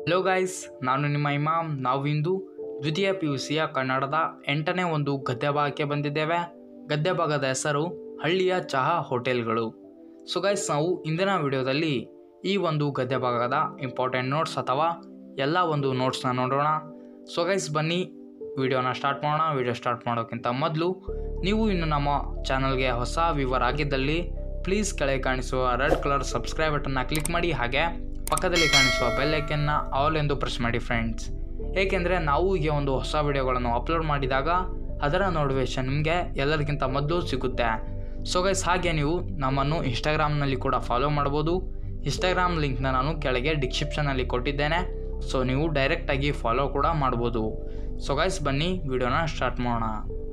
hello guys ನಾನು ನಿಮ್ಮ ಇಮಾಮ್ ನಾವು ಇಂದು ದ್ವಿತೀಯ ಪಿ ಯು ಸಿಯ ಕನ್ನಡದ ಎಂಟನೇ ಒಂದು ಗದ್ಯ ಭಾಗಕ್ಕೆ ಬಂದಿದ್ದೇವೆ ಗದ್ಯ ಭಾಗದ ಹೆಸರು ಹಳ್ಳಿಯ ಚಹಾ ಹೋಟೆಲ್ಗಳು ಸೊ ಗೈಸ್ ನಾವು ಇಂದಿನ ವಿಡಿಯೋದಲ್ಲಿ ಈ ಒಂದು ಗದ್ಯ ಭಾಗದ ಇಂಪಾರ್ಟೆಂಟ್ ನೋಟ್ಸ್ ಅಥವಾ ಎಲ್ಲ ಒಂದು ನೋಟ್ಸ್ನ ನೋಡೋಣ ಸೊ ಗೈಸ್ ಬನ್ನಿ ವಿಡಿಯೋನ ಸ್ಟಾರ್ಟ್ ಮಾಡೋಣ ವಿಡಿಯೋ ಸ್ಟಾರ್ಟ್ ಮಾಡೋಕ್ಕಿಂತ ಮೊದಲು ನೀವು ಇನ್ನು ನಮ್ಮ ಚಾನಲ್ಗೆ ಹೊಸ ವಿವರ್ ಆಗಿದ್ದಲ್ಲಿ ಪ್ಲೀಸ್ ಕೆಳಗೆ ಕಾಣಿಸುವ ರೆಡ್ ಕಲರ್ ಸಬ್ಸ್ಕ್ರೈಬ್ ಬಟನ್ನ ಕ್ಲಿಕ್ ಮಾಡಿ ಹಾಗೆ ಪಕ್ಕದಲ್ಲಿ ಕಾಣಿಸುವ ಬೆಲ್ ಐಕನ್ನ ಆಲ್ ಎಂದು ಪ್ರೆಸ್ ಮಾಡಿ ಫ್ರೆಂಡ್ಸ್ ಏಕೆಂದರೆ ನಾವು ಈಗ ಒಂದು ಹೊಸ ವಿಡಿಯೋಗಳನ್ನು ಅಪ್ಲೋಡ್ ಮಾಡಿದಾಗ ಅದರ ನೋಟಿಫಿಕೇಶನ್ ನಿಮಗೆ ಎಲ್ಲರಿಗಿಂತ ಮೊದಲು ಸಿಗುತ್ತೆ ಸೊ ಗೈಸ್ ಹಾಗೆ ನೀವು ನಮ್ಮನ್ನು ಇನ್ಸ್ಟಾಗ್ರಾಮ್ನಲ್ಲಿ ಕೂಡ ಫಾಲೋ ಮಾಡ್ಬೋದು ಇನ್ಸ್ಟಾಗ್ರಾಮ್ ಲಿಂಕ್ನ ನಾನು ಕೆಳಗೆ ಡಿಸ್ಕ್ರಿಪ್ಷನಲ್ಲಿ ಕೊಟ್ಟಿದ್ದೇನೆ ಸೊ ನೀವು ಡೈರೆಕ್ಟಾಗಿ ಫಾಲೋ ಕೂಡ ಮಾಡ್ಬೋದು ಸೊ ಗೈಸ್ ಬನ್ನಿ ವಿಡಿಯೋನ ಸ್ಟಾರ್ಟ್ ಮಾಡೋಣ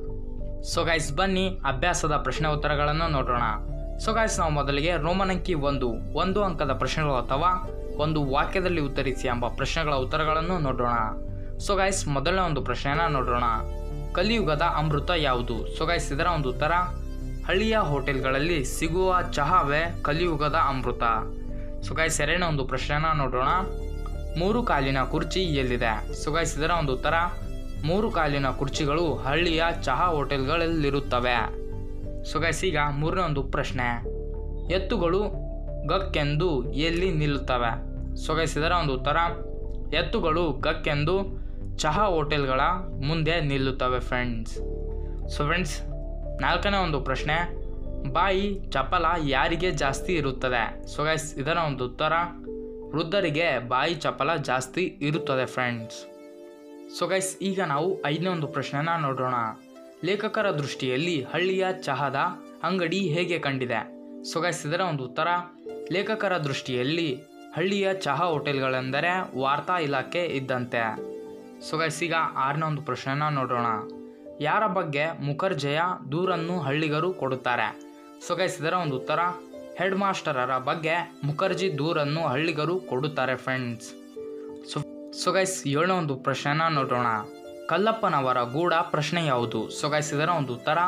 ಸೊ ಗೈಸ್ ಬನ್ನಿ ಅಭ್ಯಾಸದ ಪ್ರಶ್ನೆ ಉತ್ತರಗಳನ್ನು ನೋಡೋಣ ಸೊ ಗೈಸ್ ನಾವು ಮೊದಲಿಗೆ ರೋಮನ್ ಅಂಕಿ ಒಂದು ಒಂದು ಅಂಕದ ಪ್ರಶ್ನೆಗಳು ಅಥವಾ ಒಂದು ವಾಕ್ಯದಲ್ಲಿ ಉತ್ತರಿಸಿ ಎಂಬ ಪ್ರಶ್ನೆಗಳ ಉತ್ತರಗಳನ್ನು ನೋಡೋಣ ಸೊ ಗೈಸ್ ಮೊದಲನೇ ಒಂದು ಪ್ರಶ್ನೆನ ನೋಡೋಣ ಕಲಿಯುಗದ ಅಮೃತ ಯಾವುದು ಸೊ ಗೈಸ್ ಇದರ ಒಂದು ಉತ್ತರ ಹಳ್ಳಿಯ ಹೋಟೆಲ್ಗಳಲ್ಲಿ ಸಿಗುವ ಚಹಾವೇ ಕಲಿಯುಗದ ಅಮೃತ ಸೊ ಗೈಸ್ ಎರಡನೇ ಒಂದು ಪ್ರಶ್ನೆನ ನೋಡೋಣ ಮೂರು ಕಾಲಿನ ಕುರ್ಚಿ ಎಲ್ಲಿದೆ ಸೊ ಗೈಸ್ ಇದರ ಒಂದು ಉತ್ತರ ಮೂರು ಕಾಲಿನ ಕುರ್ಚಿಗಳು ಹಳ್ಳಿಯ ಚಹಾ ಹೋಟೆಲ್ಗಳಲ್ಲಿರುತ್ತವೆ ಸೊ ಗೈಸ್ ಈಗ ಮೂರನೇ ಒಂದು ಪ್ರಶ್ನೆ ಎತ್ತುಗಳು ಗಕ್ಕೆಂದು ಎಲ್ಲಿ ನಿಲ್ಲುತ್ತವೆ ಸೊ ಗೈಸ್ ಇದರ ಒಂದು ಉತ್ತರ ಎತ್ತುಗಳು ಗಕ್ಕೆಂದು ಚಹಾ ಹೋಟೆಲ್ಗಳ ಮುಂದೆ ನಿಲ್ಲುತ್ತವೆ ಫ್ರೆಂಡ್ಸ್ ಸೊ ಫ್ರೆಂಡ್ಸ್ ನಾಲ್ಕನೇ ಒಂದು ಪ್ರಶ್ನೆ ಬಾಯಿ ಚಪಲ ಯಾರಿಗೆ ಜಾಸ್ತಿ ಇರುತ್ತದೆ ಸೊ ಗೈಸ್ ಇದರ ಒಂದು ಉತ್ತರ ವೃದ್ಧರಿಗೆ ಬಾಯಿ ಚಪಲ ಜಾಸ್ತಿ ಇರುತ್ತದೆ ಫ್ರೆಂಡ್ಸ್ ಸೊ ಗೈಸ್ ಈಗ ನಾವು ಐದನೇ ಒಂದು ಪ್ರಶ್ನೆನ ನೋಡೋಣ ಲೇಖಕರ ದೃಷ್ಟಿಯಲ್ಲಿ ಹಳ್ಳಿಯ ಚಹಾದ ಅಂಗಡಿ ಹೇಗೆ ಕಂಡಿದೆ ಸೊ ಗೈಸ್ ಇದರ ಒಂದು ಉತ್ತರ ಲೇಖಕರ ದೃಷ್ಟಿಯಲ್ಲಿ ಹಳ್ಳಿಯ ಚಹಾ ಹೋಟೆಲ್ಗಳೆಂದರೆ ವಾರ್ತಾ ಇಲಾಖೆ ಇದ್ದಂತೆ ಸೊ ಗೈಸ್ ಈಗ ಆರನೇ ಒಂದು ಪ್ರಶ್ನೆನ ನೋಡೋಣ ಯಾರ ಬಗ್ಗೆ ಮುಖರ್ಜಯ ದೂರನ್ನು ಹಳ್ಳಿಗರು ಕೊಡುತ್ತಾರೆ ಸೊ ಗೈಸ್ ಇದರ ಒಂದು ಉತ್ತರ ಹೆಡ್ ಮಾಸ್ಟರರ ಬಗ್ಗೆ ಮುಖರ್ಜಿ ದೂರನ್ನು ಹಳ್ಳಿಗರು ಕೊಡುತ್ತಾರೆ ಫ್ರೆಂಡ್ಸ್ ಸೊ ಸೊ ಗೈಸ್ ಏಳನೇ ಒಂದು ಪ್ರಶ್ನೆನ ನೋಡೋಣ ಕಲ್ಲಪ್ಪನವರ ಗೂಢ ಪ್ರಶ್ನೆ ಯಾವುದು ಸೊ ಗೈಸ್ ಇದರ ಒಂದು ಉತ್ತರ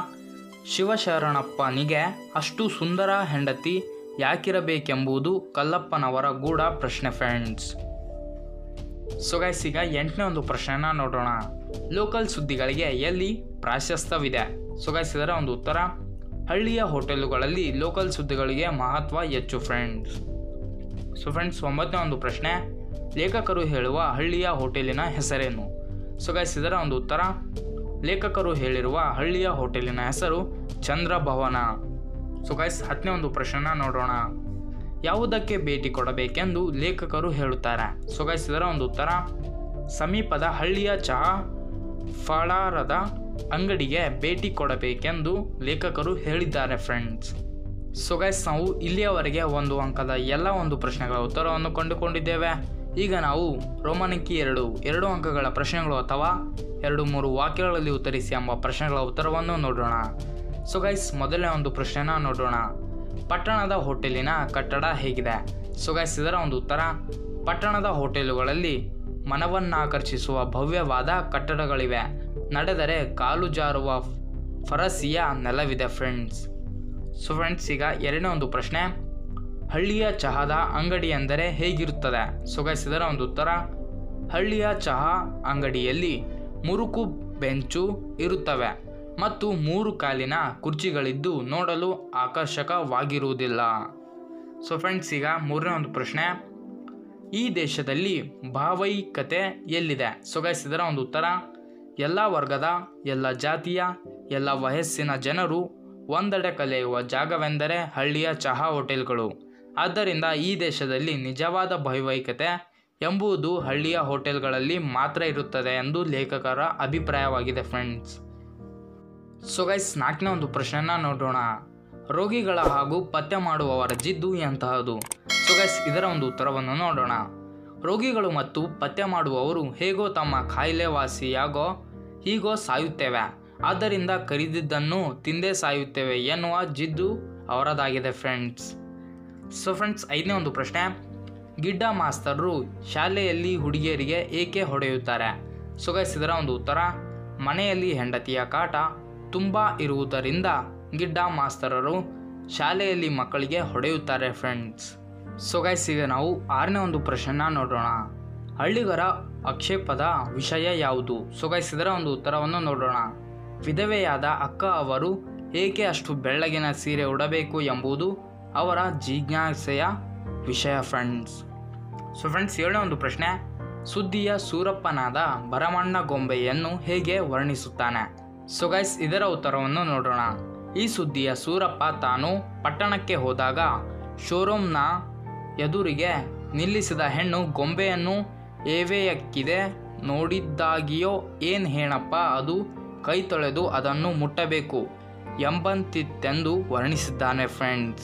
ಶಿವಶರಣಪ್ಪನಿಗೆ ಅಷ್ಟು ಸುಂದರ ಹೆಂಡತಿ ಯಾಕಿರಬೇಕೆಂಬುದು ಕಲ್ಲಪ್ಪನವರ ಗೂಢ ಪ್ರಶ್ನೆ ಫ್ರೆಂಡ್ಸ್ ಸೊ ಗೈಸ್ ಈಗ ಎಂಟನೇ ಒಂದು ಪ್ರಶ್ನೆನ ನೋಡೋಣ ಲೋಕಲ್ ಸುದ್ದಿಗಳಿಗೆ ಎಲ್ಲಿ ಪ್ರಾಶಸ್ತ್ಯವಿದೆ ಸೊ ಗೈಸ್ ಇದರ ಒಂದು ಉತ್ತರ ಹಳ್ಳಿಯ ಹೋಟೆಲುಗಳಲ್ಲಿ ಲೋಕಲ್ ಸುದ್ದಿಗಳಿಗೆ ಮಹತ್ವ ಹೆಚ್ಚು ಫ್ರೆಂಡ್ಸ್ ಸೊ ಫ್ರೆಂಡ್ಸ್ ಒಂಬತ್ತನೇ ಒಂದು ಪ್ರಶ್ನೆ ಲೇಖಕರು ಹೇಳುವ ಹಳ್ಳಿಯ ಹೋಟೆಲಿನ ಹೆಸರೇನು ಸೊ ಗೈಸ್ ಇದರ ಒಂದು ಉತ್ತರ ಲೇಖಕರು ಹೇಳಿರುವ ಹಳ್ಳಿಯ ಹೋಟೆಲಿನ ಹೆಸರು ಚಂದ್ರಭವನ ಸೊ ಗೈಸ್ ಹತ್ತನೇ ಒಂದು ಪ್ರಶ್ನೆನ ನೋಡೋಣ ಯಾವುದಕ್ಕೆ ಭೇಟಿ ಕೊಡಬೇಕೆಂದು ಲೇಖಕರು ಹೇಳುತ್ತಾರೆ ಸೊ ಗೈಸ್ ಇದರ ಒಂದು ಉತ್ತರ ಸಮೀಪದ ಹಳ್ಳಿಯ ಚಹಾ ಫಳಾರದ ಅಂಗಡಿಗೆ ಭೇಟಿ ಕೊಡಬೇಕೆಂದು ಲೇಖಕರು ಹೇಳಿದ್ದಾರೆ ಫ್ರೆಂಡ್ಸ್ ಸೊ ಗೈಸ್ ನಾವು ಇಲ್ಲಿಯವರೆಗೆ ಒಂದು ಅಂಕದ ಎಲ್ಲ ಒಂದು ಪ್ರಶ್ನೆಗಳ ಉತ್ತರವನ್ನು ಕಂಡುಕೊಂಡಿದ್ದೇವೆ ಈಗ ನಾವು ರೋಮನಂಕಿ ಎರಡು ಎರಡು ಅಂಕಗಳ ಪ್ರಶ್ನೆಗಳು ಅಥವಾ ಎರಡು ಮೂರು ವಾಕ್ಯಗಳಲ್ಲಿ ಉತ್ತರಿಸಿ ಎಂಬ ಪ್ರಶ್ನೆಗಳ ಉತ್ತರವನ್ನು ನೋಡೋಣ ಸೊ ಗೈಸ್ ಮೊದಲನೇ ಒಂದು ಪ್ರಶ್ನೆನ ನೋಡೋಣ ಪಟ್ಟಣದ ಹೋಟೆಲಿನ ಕಟ್ಟಡ ಹೇಗಿದೆ ಸೊ ಗೈಸ್ ಇದರ ಒಂದು ಉತ್ತರ ಪಟ್ಟಣದ ಹೋಟೆಲುಗಳಲ್ಲಿ ಮನವನ್ನಾಕರ್ಷಿಸುವ ಭವ್ಯವಾದ ಕಟ್ಟಡಗಳಿವೆ ನಡೆದರೆ ಕಾಲು ಜಾರುವ ಫರಸಿಯ ನೆಲವಿದೆ ಫ್ರೆಂಡ್ಸ್ ಸೊ ಫ್ರೆಂಡ್ಸ್ ಈಗ ಎರಡನೇ ಒಂದು ಪ್ರಶ್ನೆ ಹಳ್ಳಿಯ ಚಹಾದ ಅಂಗಡಿ ಎಂದರೆ ಹೇಗಿರುತ್ತದೆ ಸೊ ಗೈಸ್ ಇದರ ಒಂದು ಉತ್ತರ ಹಳ್ಳಿಯ ಚಹಾ ಅಂಗಡಿಯಲ್ಲಿ ಮುರುಕು ಬೆಂಚು ಇರುತ್ತವೆ ಮತ್ತು ಮೂರು ಕಾಲಿನ ಕುರ್ಚಿಗಳಿದ್ದು ನೋಡಲು ಆಕರ್ಷಕವಾಗಿರುವುದಿಲ್ಲ ಸೊ ಫ್ರೆಂಡ್ಸ್ ಈಗ ಮೂರನೇ ಒಂದು ಪ್ರಶ್ನೆ ಈ ದೇಶದಲ್ಲಿ ಭಾವೈಕ್ಯತೆ ಎಲ್ಲಿದೆ ಸೊ ಗೈಸ್ ಇದರ ಒಂದು ಉತ್ತರ ಎಲ್ಲ ವರ್ಗದ ಎಲ್ಲ ಜಾತಿಯ ಎಲ್ಲ ವಯಸ್ಸಿನ ಜನರು ಒಂದೆಡೆ ಕಲಿಯುವ ಜಾಗವೆಂದರೆ ಹಳ್ಳಿಯ ಚಹಾ ಹೋಟೆಲ್ಗಳು ಆದ್ದರಿಂದ ಈ ದೇಶದಲ್ಲಿ ನಿಜವಾದ ಭಾವೈಕ್ಯತೆ ಎಂಬುದು ಹಳ್ಳಿಯ ಹೋಟೆಲ್ಗಳಲ್ಲಿ ಮಾತ್ರ ಇರುತ್ತದೆ ಎಂದು ಲೇಖಕರ ಅಭಿಪ್ರಾಯವಾಗಿದೆ ಫ್ರೆಂಡ್ಸ್ ಸೊ ಗೈಸ್ ನಾಲ್ಕನೇ ಒಂದು ಪ್ರಶ್ನೆನ ನೋಡೋಣ ರೋಗಿಗಳ ಹಾಗೂ ಪತ್ತೆ ಮಾಡುವವರ ಜಿದ್ದು ಎಂತಹದು ಸೊ ಗೈಸ್ ಇದರ ಒಂದು ಉತ್ತರವನ್ನು ನೋಡೋಣ ರೋಗಿಗಳು ಮತ್ತು ಪತ್ತೆ ಮಾಡುವವರು ಹೇಗೋ ತಮ್ಮ ಕಾಯಿಲೆ ವಾಸಿಯಾಗೋ ಹೀಗೋ ಸಾಯುತ್ತೇವೆ ಆದ್ದರಿಂದ ಕರಿದಿದ್ದನ್ನು ತಿಂದೇ ಸಾಯುತ್ತೇವೆ ಎನ್ನುವ ಜಿದ್ದು ಅವರದಾಗಿದೆ ಫ್ರೆಂಡ್ಸ್ ಸೊ ಫ್ರೆಂಡ್ಸ್ ಐದನೇ ಒಂದು ಪ್ರಶ್ನೆ ಗಿಡ್ಡ ಮಾಸ್ತರರು ಶಾಲೆಯಲ್ಲಿ ಹುಡುಗಿಯರಿಗೆ ಏಕೆ ಹೊಡೆಯುತ್ತಾರೆ ಸೊ ಗೈಸ್ ಇದರ ಒಂದು ಉತ್ತರ ಮನೆಯಲ್ಲಿ ಹೆಂಡತಿಯ ಕಾಟ ತುಂಬ ಇರುವುದರಿಂದ ಗಿಡ್ಡ ಮಾಸ್ತರರು ಶಾಲೆಯಲ್ಲಿ ಮಕ್ಕಳಿಗೆ ಹೊಡೆಯುತ್ತಾರೆ ಫ್ರೆಂಡ್ಸ್ ಸೊ ಗೈಸ್ ಈಗ ನಾವು ಆರನೇ ಒಂದು ಪ್ರಶ್ನೆನ ನೋಡೋಣ ಹಳ್ಳಿಗರ ಆಕ್ಷೇಪದ ವಿಷಯ ಯಾವುದು ಸೊಗೈಸಿದರ ಒಂದು ಉತ್ತರವನ್ನು ನೋಡೋಣ ವಿಧವೆಯಾದ ಅಕ್ಕ ಅವರು ಏಕೆ ಅಷ್ಟು ಬೆಳ್ಳಗಿನ ಸೀರೆ ಉಡಬೇಕು ಎಂಬುದು ಅವರ ಜಿಜ್ಞಾಸೆಯ ವಿಷಯ ಫ್ರೆಂಡ್ಸ್ ಸೊ ಫ್ರೆಂಡ್ಸ್ ಏಳನೇ ಒಂದು ಪ್ರಶ್ನೆ ಸುದ್ದಿಯ ಸೂರಪ್ಪನಾದ ಭರಮಣ್ಣ ಗೊಂಬೆಯನ್ನು ಹೇಗೆ ವರ್ಣಿಸುತ್ತಾನೆ ಸೊ ಗೈಸ್ ಇದರ ಉತ್ತರವನ್ನು ನೋಡೋಣ ಈ ಸುದ್ದಿಯ ಸೂರಪ್ಪ ತಾನು ಪಟ್ಟಣಕ್ಕೆ ಹೋದಾಗ ಶೋರೂಮ್ನ ಎದುರಿಗೆ ನಿಲ್ಲಿಸಿದ ಹೆಣ್ಣು ಗೊಂಬೆಯನ್ನು ಏವೆಯಕ್ಕಿದೆ ನೋಡಿದ್ದಾಗಿಯೋ ಏನ್ ಹೇಳಪ್ಪ ಅದು ಕೈ ತೊಳೆದು ಅದನ್ನು ಮುಟ್ಟಬೇಕು ಎಂಬಂತಿತ್ತೆಂದು ವರ್ಣಿಸಿದ್ದಾನೆ ಫ್ರೆಂಡ್ಸ್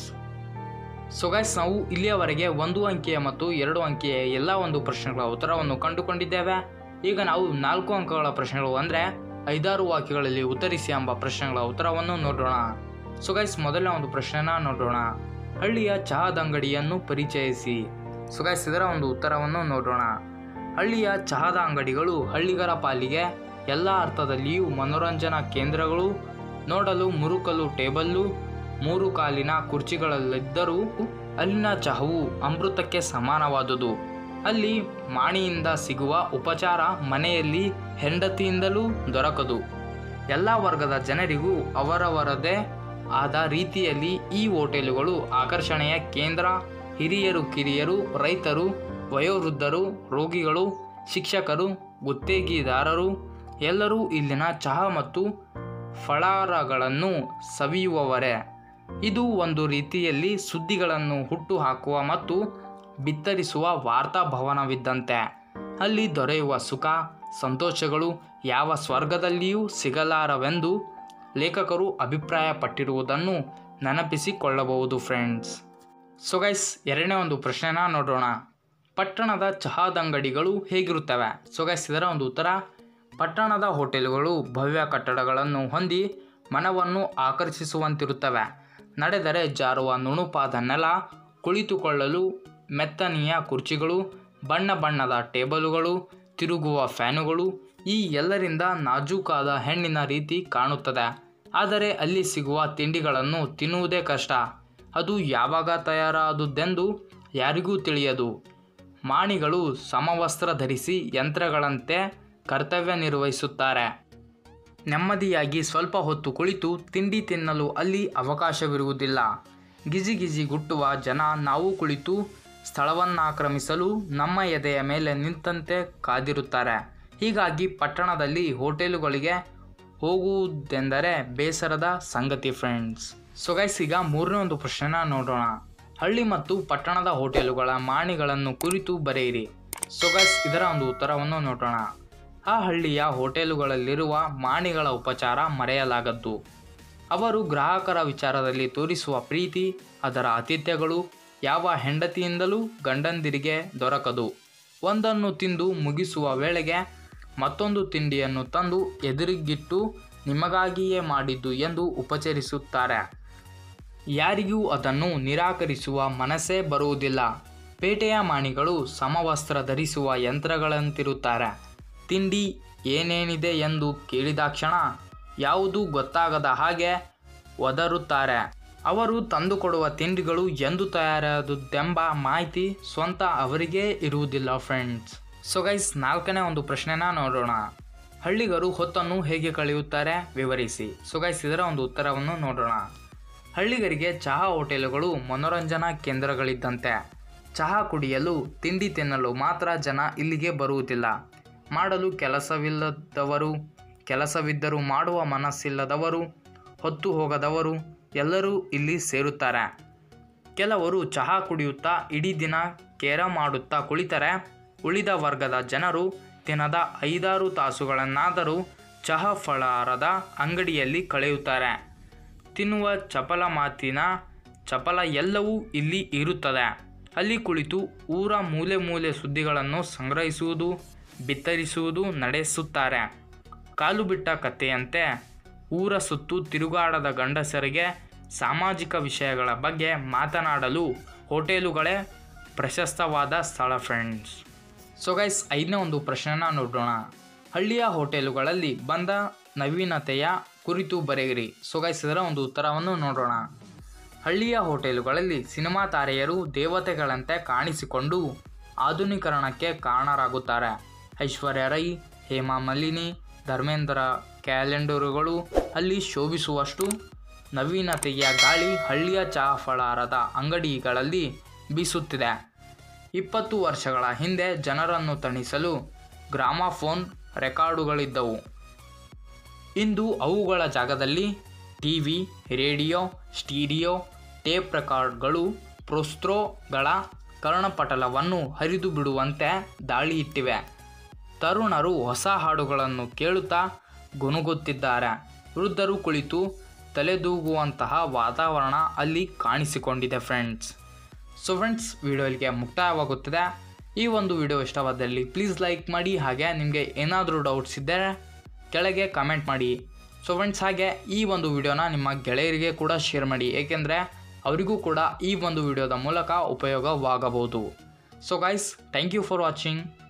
ಸೊ ಗೈಸ್ ನಾವು ಇಲ್ಲಿಯವರೆಗೆ ಒಂದು ಅಂಕಿಯ ಮತ್ತು ಎರಡು ಅಂಕಿಯ ಎಲ್ಲ ಒಂದು ಪ್ರಶ್ನೆಗಳ ಉತ್ತರವನ್ನು ಕಂಡುಕೊಂಡಿದ್ದೇವೆ ಈಗ ನಾವು ನಾಲ್ಕು ಅಂಕಗಳ ಪ್ರಶ್ನೆಗಳು ಅಂದರೆ ಐದಾರು ವಾಕ್ಯಗಳಲ್ಲಿ ಉತ್ತರಿಸಿ ಎಂಬ ಪ್ರಶ್ನೆಗಳ ಉತ್ತರವನ್ನು ನೋಡೋಣ ಸೊ ಗೈಸ್ ಮೊದಲನೇ ಒಂದು ಪ್ರಶ್ನೆನ ನೋಡೋಣ ಹಳ್ಳಿಯ ಚಹಾದ ಅಂಗಡಿಯನ್ನು ಪರಿಚಯಿಸಿ ಸೊ ಗೈಸ್ ಇದರ ಒಂದು ಉತ್ತರವನ್ನು ನೋಡೋಣ ಹಳ್ಳಿಯ ಚಹಾದ ಅಂಗಡಿಗಳು ಹಳ್ಳಿಗರ ಪಾಲಿಗೆ ಎಲ್ಲ ಅರ್ಥದಲ್ಲಿಯೂ ಮನೋರಂಜನಾ ಕೇಂದ್ರಗಳು ನೋಡಲು ಮುರುಕಲು ಟೇಬಲ್ಲು ಮೂರು ಕಾಲಿನ ಕುರ್ಚಿಗಳಲ್ಲಿದ್ದರೂ ಅಲ್ಲಿನ ಚಹವು ಅಮೃತಕ್ಕೆ ಸಮಾನವಾದುದು ಅಲ್ಲಿ ಮಾಣಿಯಿಂದ ಸಿಗುವ ಉಪಚಾರ ಮನೆಯಲ್ಲಿ ಹೆಂಡತಿಯಿಂದಲೂ ದೊರಕದು ಎಲ್ಲ ವರ್ಗದ ಜನರಿಗೂ ಅವರವರದೇ ಆದ ರೀತಿಯಲ್ಲಿ ಈ ಹೋಟೆಲುಗಳು ಆಕರ್ಷಣೆಯ ಕೇಂದ್ರ ಹಿರಿಯರು ಕಿರಿಯರು ರೈತರು ವಯೋವೃದ್ಧರು ರೋಗಿಗಳು ಶಿಕ್ಷಕರು ಗುತ್ತೇಗಿದಾರರು ಎಲ್ಲರೂ ಇಲ್ಲಿನ ಚಹಾ ಮತ್ತು ಫಳಾರಗಳನ್ನು ಸವಿಯುವವರೇ ಇದು ಒಂದು ರೀತಿಯಲ್ಲಿ ಸುದ್ದಿಗಳನ್ನು ಹುಟ್ಟು ಹಾಕುವ ಮತ್ತು ಬಿತ್ತರಿಸುವ ವಾರ್ತಾಭವನವಿದ್ದಂತೆ ಅಲ್ಲಿ ದೊರೆಯುವ ಸುಖ ಸಂತೋಷಗಳು ಯಾವ ಸ್ವರ್ಗದಲ್ಲಿಯೂ ಸಿಗಲಾರವೆಂದು ಲೇಖಕರು ಅಭಿಪ್ರಾಯಪಟ್ಟಿರುವುದನ್ನು ನೆನಪಿಸಿಕೊಳ್ಳಬಹುದು ಫ್ರೆಂಡ್ಸ್ ಸೊ ಗೈಸ್ ಎರಡನೇ ಒಂದು ಪ್ರಶ್ನೆನ ನೋಡೋಣ ಪಟ್ಟಣದ ಚಹಾದಂಗಡಿಗಳು ಹೇಗಿರುತ್ತವೆ ಸೊ ಗೈಸ್ ಇದರ ಒಂದು ಉತ್ತರ ಪಟ್ಟಣದ ಹೋಟೆಲ್ಗಳು ಭವ್ಯ ಕಟ್ಟಡಗಳನ್ನು ಹೊಂದಿ ಮನವನ್ನು ಆಕರ್ಷಿಸುವಂತಿರುತ್ತವೆ ನಡೆದರೆ ಜಾರುವ ನುಣುಪಾದ ನೆಲ ಕುಳಿತುಕೊಳ್ಳಲು ಮೆತ್ತನೆಯ ಕುರ್ಚಿಗಳು ಬಣ್ಣ ಬಣ್ಣದ ಟೇಬಲುಗಳು ತಿರುಗುವ ಫ್ಯಾನುಗಳು ಈ ಎಲ್ಲರಿಂದ ನಾಜೂಕಾದ ಹೆಣ್ಣಿನ ರೀತಿ ಕಾಣುತ್ತದೆ ಆದರೆ ಅಲ್ಲಿ ಸಿಗುವ ತಿಂಡಿಗಳನ್ನು ತಿನ್ನುವುದೇ ಕಷ್ಟ ಅದು ಯಾವಾಗ ತಯಾರಾದುದೆಂದು ಯಾರಿಗೂ ತಿಳಿಯದು ಮಾಣಿಗಳು ಸಮವಸ್ತ್ರ ಧರಿಸಿ ಯಂತ್ರಗಳಂತೆ ಕರ್ತವ್ಯ ನಿರ್ವಹಿಸುತ್ತಾರೆ ನೆಮ್ಮದಿಯಾಗಿ ಸ್ವಲ್ಪ ಹೊತ್ತು ಕುಳಿತು ತಿಂಡಿ ತಿನ್ನಲು ಅಲ್ಲಿ ಅವಕಾಶವಿರುವುದಿಲ್ಲ ಗಿಜಿ ಗಿಜಿ ಗುಟ್ಟುವ ಜನ ನಾವು ಕುಳಿತು ಸ್ಥಳವನ್ನಾಕ್ರಮಿಸಲು ನಮ್ಮ ಎದೆಯ ಮೇಲೆ ನಿಂತಂತೆ ಕಾದಿರುತ್ತಾರೆ ಹೀಗಾಗಿ ಪಟ್ಟಣದಲ್ಲಿ ಹೋಟೆಲುಗಳಿಗೆ ಹೋಗುವುದೆಂದರೆ ಬೇಸರದ ಸಂಗತಿ ಫ್ರೆಂಡ್ಸ್ ಸೊ ಗೈಸ್ ಈಗ ಮೂರನೇ ಒಂದು ಪ್ರಶ್ನೆನ ನೋಡೋಣ ಹಳ್ಳಿ ಮತ್ತು ಪಟ್ಟಣದ ಹೋಟೆಲುಗಳ ಮಾಣಿಗಳನ್ನು ಕುರಿತು ಬರೆಯಿರಿ ಸೊ ಗೈಸ್ ಇದರ ಒಂದು ಉತ್ತರವನ್ನು ನೋಡೋಣ ಆ ಹಳ್ಳಿಯ ಹೋಟೆಲುಗಳಲ್ಲಿರುವ ಮಾಣಿಗಳ ಉಪಚಾರ ಮರೆಯಲಾಗದ್ದು ಅವರು ಗ್ರಾಹಕರ ವಿಚಾರದಲ್ಲಿ ತೋರಿಸುವ ಪ್ರೀತಿ ಅದರ ಆತಿಥ್ಯಗಳು ಯಾವ ಹೆಂಡತಿಯಿಂದಲೂ ಗಂಡಂದಿರಿಗೆ ದೊರಕದು ಒಂದನ್ನು ತಿಂದು ಮುಗಿಸುವ ವೇಳೆಗೆ ಮತ್ತೊಂದು ತಿಂಡಿಯನ್ನು ತಂದು ಎದುರಿಗಿಟ್ಟು ನಿಮಗಾಗಿಯೇ ಮಾಡಿದ್ದು ಎಂದು ಉಪಚರಿಸುತ್ತಾರೆ ಯಾರಿಗೂ ಅದನ್ನು ನಿರಾಕರಿಸುವ ಮನಸ್ಸೇ ಬರುವುದಿಲ್ಲ ಪೇಟೆಯ ಮಾಣಿಗಳು ಸಮವಸ್ತ್ರ ಧರಿಸುವ ಯಂತ್ರಗಳಂತಿರುತ್ತಾರೆ ತಿಂಡಿ ಏನೇನಿದೆ ಎಂದು ಕೇಳಿದಾಕ್ಷಣ ಯಾವುದೂ ಗೊತ್ತಾಗದ ಹಾಗೆ ಒದರುತ್ತಾರೆ ಅವರು ತಂದುಕೊಡುವ ತಿಂಡಿಗಳು ಎಂದು ತಯಾರಾದುದೆಂಬ ಮಾಹಿತಿ ಸ್ವಂತ ಅವರಿಗೇ ಇರುವುದಿಲ್ಲ ಫ್ರೆಂಡ್ಸ್ ಸೊ ಗೈಸ್ ನಾಲ್ಕನೇ ಒಂದು ಪ್ರಶ್ನೆನ ನೋಡೋಣ ಹಳ್ಳಿಗರು ಹೊತ್ತನ್ನು ಹೇಗೆ ಕಳೆಯುತ್ತಾರೆ ವಿವರಿಸಿ ಸೊ ಗೈಸ್ ಇದರ ಒಂದು ಉತ್ತರವನ್ನು ನೋಡೋಣ ಹಳ್ಳಿಗರಿಗೆ ಚಹಾ ಹೋಟೆಲುಗಳು ಮನೋರಂಜನಾ ಕೇಂದ್ರಗಳಿದ್ದಂತೆ ಚಹಾ ಕುಡಿಯಲು ತಿಂಡಿ ತಿನ್ನಲು ಮಾತ್ರ ಜನ ಇಲ್ಲಿಗೆ ಬರುವುದಿಲ್ಲ ಮಾಡಲು ಕೆಲಸವಿಲ್ಲದವರು ಕೆಲಸವಿದ್ದರೂ ಮಾಡುವ ಮನಸ್ಸಿಲ್ಲದವರು ಹೊತ್ತು ಹೋಗದವರು ಎಲ್ಲರೂ ಇಲ್ಲಿ ಸೇರುತ್ತಾರೆ ಕೆಲವರು ಚಹಾ ಕುಡಿಯುತ್ತಾ ಇಡೀ ದಿನ ಕೇರ ಮಾಡುತ್ತಾ ಕುಳಿತರೆ ಉಳಿದ ವರ್ಗದ ಜನರು ದಿನದ ಐದಾರು ತಾಸುಗಳನ್ನಾದರೂ ಚಹಾ ಫಳಾರದ ಅಂಗಡಿಯಲ್ಲಿ ಕಳೆಯುತ್ತಾರೆ ತಿನ್ನುವ ಚಪಲ ಮಾತಿನ ಚಪಲ ಎಲ್ಲವೂ ಇಲ್ಲಿ ಇರುತ್ತದೆ ಅಲ್ಲಿ ಕುಳಿತು ಊರ ಮೂಲೆ ಮೂಲೆ ಸುದ್ದಿಗಳನ್ನು ಸಂಗ್ರಹಿಸುವುದು ಬಿತ್ತರಿಸುವುದು ನಡೆಸುತ್ತಾರೆ ಕಾಲು ಬಿಟ್ಟ ಕಥೆಯಂತೆ ಊರ ಸುತ್ತು ತಿರುಗಾಡದ ಗಂಡಸರಿಗೆ ಸಾಮಾಜಿಕ ವಿಷಯಗಳ ಬಗ್ಗೆ ಮಾತನಾಡಲು ಹೋಟೆಲುಗಳೇ ಪ್ರಶಸ್ತವಾದ ಸ್ಥಳ ಫ್ರೆಂಡ್ಸ್ ಸೊ ಗೈಸ್ ಐದನೇ ಒಂದು ಪ್ರಶ್ನೆನ ನೋಡೋಣ ಹಳ್ಳಿಯ ಹೋಟೆಲುಗಳಲ್ಲಿ ಬಂದ ನವೀನತೆಯ ಕುರಿತು ಬರೆಯಿರಿ ಸೊ ಗೈಸ್ ಇದರ ಒಂದು ಉತ್ತರವನ್ನು ನೋಡೋಣ ಹಳ್ಳಿಯ ಹೋಟೆಲುಗಳಲ್ಲಿ ಸಿನಿಮಾ ತಾರೆಯರು ದೇವತೆಗಳಂತೆ ಕಾಣಿಸಿಕೊಂಡು ಆಧುನೀಕರಣಕ್ಕೆ ಕಾರಣರಾಗುತ್ತಾರೆ ಐಶ್ವರ್ಯ ರೈ ಹೇಮಾ ಮಾಲಿನಿ ಧರ್ಮೇಂದ್ರ ಕ್ಯಾಲೆಂಡರುಗಳು ಅಲ್ಲಿ ಶೋಭಿಸುವಷ್ಟು ನವೀನತೆಯ ಗಾಳಿ ಹಳ್ಳಿಯ ಚಹಾ ಫಳಾರದ ಅಂಗಡಿಗಳಲ್ಲಿ ಬೀಸುತ್ತಿದೆ ಇಪ್ಪತ್ತು ವರ್ಷಗಳ ಹಿಂದೆ ಜನರನ್ನು ತಣಿಸಲು ಗ್ರಾಮಾಫೋನ್ ರೆಕಾರ್ಡುಗಳಿದ್ದವು ಇಂದು ಅವುಗಳ ಜಾಗದಲ್ಲಿ T V radio stereo tape ರೆಕಾರ್ಡ್ಗಳು ಪ್ರೋಸ್ತ್ರೋಗಳ ಕರ್ಣಪಟಲವನ್ನು ಹರಿದು ಬಿಡುವಂತೆ ದಾಳಿ ಇಟ್ಟಿವೆ ತರುಣರು ಹೊಸ ಹಾಡುಗಳನ್ನು ಕೇಳುತ್ತಾ ಗುನುಗುತ್ತಿದ್ದಾರೆ ವೃದ್ಧರು ಕುಳಿತು ತಲೆದೂಗುವಂತಹ ವಾತಾವರಣ ಅಲ್ಲಿ ಕಾಣಿಸಿಕೊಂಡಿದೆ ಫ್ರೆಂಡ್ಸ್ ಸೊ ಫ್ರೆಂಡ್ಸ್ ವಿಡಿಯೋ ಇಲ್ಲಿಗೆ ಮುಕ್ತಾಯವಾಗುತ್ತದೆ ಈ ಒಂದು ವಿಡಿಯೋ ಇಷ್ಟವಾದಲ್ಲಿ ಪ್ಲೀಸ್ ಲೈಕ್ ಮಾಡಿ ಹಾಗೆ ನಿಮಗೆ ಏನಾದರೂ ಡೌಟ್ಸ್ ಇದ್ದರೆ ಕೆಳಗೆ ಕಮೆಂಟ್ ಮಾಡಿ ಸೊ ಫ್ರೆಂಡ್ಸ್ ಹಾಗೆ ಈ ಒಂದು ವಿಡಿಯೋನ ನಿಮ್ಮ ಗೆಳೆಯರಿಗೆ ಕೂಡ ಶೇರ್ ಮಾಡಿ ಏಕೆಂದರೆ ಅವರಿಗೂ ಕೂಡ ಈ ಒಂದು ವಿಡಿಯೋದ ಮೂಲಕ ಉಪಯೋಗವಾಗಬಹುದು so guys thank you for watching